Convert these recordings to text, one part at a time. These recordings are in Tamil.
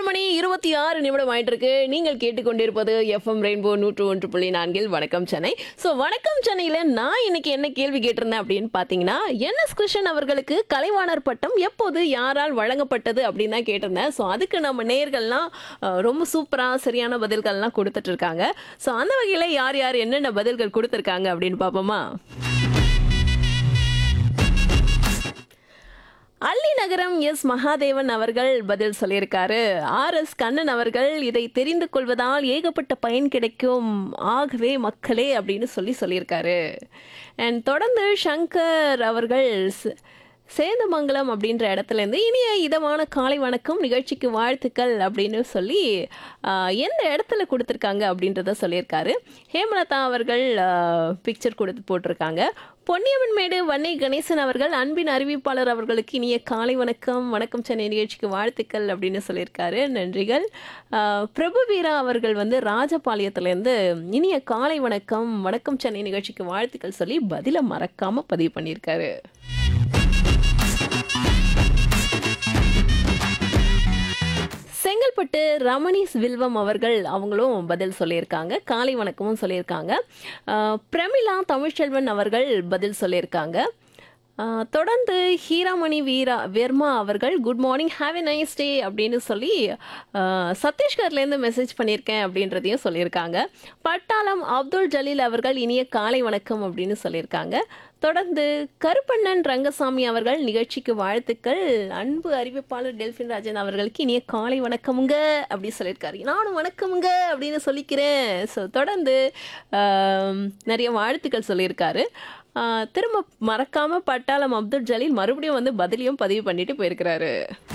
மணி இருபத்தி ஆறு நிமிடம் ஆயிட்டு இருக்கு நீங்கள் கேட்டுக்கொண்டிருப்பது எஃப்எம் ரெயின்போ நூற்று ஒன்று புள்ளி நான்கில் வணக்கம் சென்னை ஸோ வணக்கம் சென்னையில் நான் இன்னைக்கு என்ன கேள்வி கேட்டிருந்தேன் அப்படின்னு பார்த்தீங்கன்னா என் எஸ் கிருஷ்ணன் அவர்களுக்கு கலைவாணர் பட்டம் எப்போது யாரால் வழங்கப்பட்டது அப்படின்னு தான் கேட்டிருந்தேன் ஸோ அதுக்கு நம்ம நேர்கள்லாம் அஹ், ரொம்ப சூப்பராக சரியான பதில்கள்லாம் கொடுத்துட்டு இருக்காங்க ஸோ அந்த வகையில் யார் யார் என்னென்ன பதில்கள் கொடுத்துருக்காங்க அப்படின்னு பார்ப்போமா அள்ளி நகரம் எஸ் மகாதேவன் அவர்கள் பதில் சொல்லியிருக்காரு ஆர் எஸ் கண்ணன் அவர்கள் இதை தெரிந்து கொள்வதால் ஏகப்பட்ட பயன் கிடைக்கும் ஆகவே மக்களே அப்படின்னு சொல்லி சொல்லியிருக்காரு அண்ட் தொடர்ந்து சங்கர் அவர்கள் ச- சேந்தமங்கலம் அப்படின்ற இடத்துல இருந்து இனிய இதமான காலை வணக்கம் நிகழ்ச்சிக்கு வாழ்த்துக்கள் அப்படின்னு சொல்லி ஆஹ், எந்த இடத்துல கொடுத்துருக்காங்க அப்படின்றத சொல்லியிருக்காரு ஹேமலதா அவர்கள் பிக்சர் கொடுத்து போட்டிருக்காங்க பொன்னியம்மன் மேடு வன்னை கணேசன் அவர்கள் அன்பின் அறிவிப்பாளர் அவர்களுக்கு இனிய காலை வணக்கம் வணக்கம் சென்னை நிகழ்ச்சிக்கு வாழ்த்துக்கள் அப்படின்னு சொல்லியிருக்காரு நன்றிகள் ஆஹ், பிரபு வீரா அவர்கள் வந்து ராஜபாளையத்துலேருந்து இனிய காலை வணக்கம் வணக்கம் சென்னை நிகழ்ச்சிக்கு வாழ்த்துக்கள் சொல்லி பதிலை மறக்காம பதிவு பண்ணியிருக்காரு செங்கல்பட்டு ரமணீஸ் வில்வம் அவர்கள் அவங்களும் பதில் சொல்லியிருக்காங்க காலை வணக்கமும் சொல்லியிருக்காங்க அஹ், பிரமிளா தமிழ்ச்செல்வன் அவர்கள் பதில் சொல்லியிருக்காங்க அஹ், தொடர்ந்து ஹீராமணி வீரா வெர்மா அவர்கள் good morning have a nice day அப்படின்னு சொல்லி அஹ், சத்தீஸ்கர்லேருந்து மெசேஜ் பண்ணியிருக்கேன் அப்படின்றதையும் சொல்லியிருக்காங்க பட்டாளம் அப்துல் ஜலீல் அவர்கள் இனிய காலை வணக்கம் அப்படின்னு சொல்லியிருக்காங்க தொடர்ந்து கருப்பண்ணன் ரங்கசாமி அவர்கள் நிகழ்ச்சிக்கு வாழ்த்துக்கள் அன்பு அறிவிப்பாளர் டெல்பின் ராஜன் அவர்களுக்கு இனிய காலை வணக்கமுங்க அப்படி சொல்லியிருக்காரு நானும் வணக்கமுங்க அப்படின்னு சொல்லிக்கிறேன் ஸோ தொடர்ந்து ஆம், நிறைய வாழ்த்துக்கள் சொல்லியிருக்காரு ஆ, திரும்ப மறக்காம பட்டாளம் அப்துல் ஜலீல் மறுபடியும் வந்து பதிலையும் பதிவு பண்ணிட்டு போயிருக்கிறாரு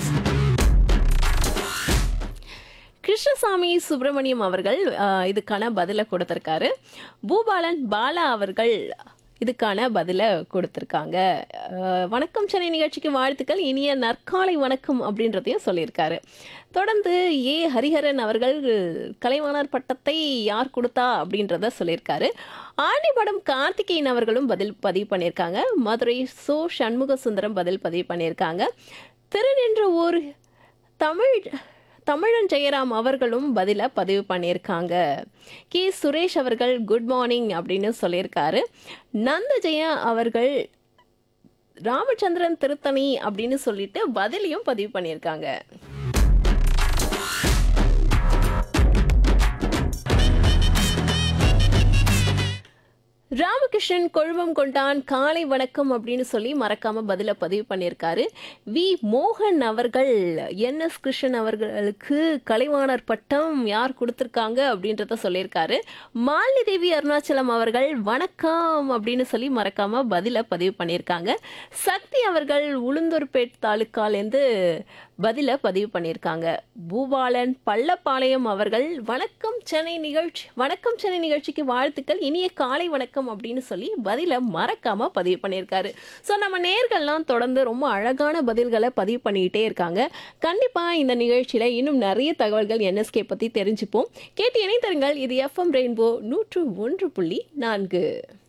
கிருஷ்ணசாமி சுப்பிரமணியம் அவர்கள் ஆஹ், இதுக்கான பதிலை கொடுத்திருக்காரு பூபாலன் பாலா அவர்கள் இதுக்கான பதிலை கொடுத்திருக்காங்க ஆஹ், வணக்கம் சென்னை நிகழ்ச்சிக்கு வாழ்த்துக்கள் இனிய நற்காலை வணக்கம் அப்படின்றதையும் சொல்லியிருக்காரு தொடர்ந்து ஏ ஹரிஹரன் அவர்கள் கலைவாணர் பட்டத்தை யார் கொடுத்தா அப்படின்றத சொல்லியிருக்காரு ஆண்டிபடம் கார்த்திகேயன் அவர்களும் பதில் பதிவு பண்ணியிருக்காங்க மதுரை சோ சண்முக சுந்தரம் பதில் பதிவு பண்ணியிருக்காங்க திருநின்ற ஊர் தமிழ் தமிழன் ஜெயராம் அவர்களும் பதில பதிவு பண்ணியிருக்காங்க கே சுரேஷ் அவர்கள் குட் மார்னிங் அப்படின்னு சொல்லியிருக்காரு நந்த ஜெயா அவர்கள் ராமச்சந்திரன் திருத்தணி அப்படின்னு சொல்லிட்டு பதிலையும் பதிவு பண்ணியிருக்காங்க ராமகிருஷ்ணன் கொழுவம் கொண்டான் காலை வணக்கம் அப்படின்னு சொல்லி மறக்காம பதில பதிவு பண்ணியிருக்காரு வி மோகன் அவர்கள் என் எஸ் கிருஷ்ணன் அவர்களுக்கு கலைவாணர் பட்டம் யார் கொடுத்துருக்காங்க அப்படின்றத சொல்லியிருக்காரு மாலினி தேவி அருணாச்சலம் அவர்கள் வணக்கம் அப்படின்னு சொல்லி மறக்காம பதில பதிவு பண்ணியிருக்காங்க சக்தி அவர்கள் உளுந்தூர்பேட் தாலுக்காலேருந்து பதில பதிவு பண்ணியிருக்காங்க பூபாலன் பள்ளப்பாளையம் அவர்கள் வணக்கம் சென்னை நிகழ்ச்சி வணக்கம் சென்னை நிகழ்ச்சிக்கு வாழ்த்துக்கள் இனிய காலை வணக்கம் அப்படின்னு சொல்லி பதில மறக்காம பதிவு பண்ணியிருக்காரு ஸோ நம்ம நேர்கள்லாம் தொடர்ந்து ரொம்ப அழகான பதில்களை பதிவு பண்ணிக்கிட்டே இருக்காங்க கண்டிப்பா இந்த நிகழ்ச்சியில இன்னும் நிறைய தகவல்கள் என்எஸ்கே பத்தி தெரிஞ்சுப்போம் கேட்டு இணைத்தருங்கள் இது எஃப்எம் ரெயின்போ நூற்று ஒன்று புள்ளி நான்கு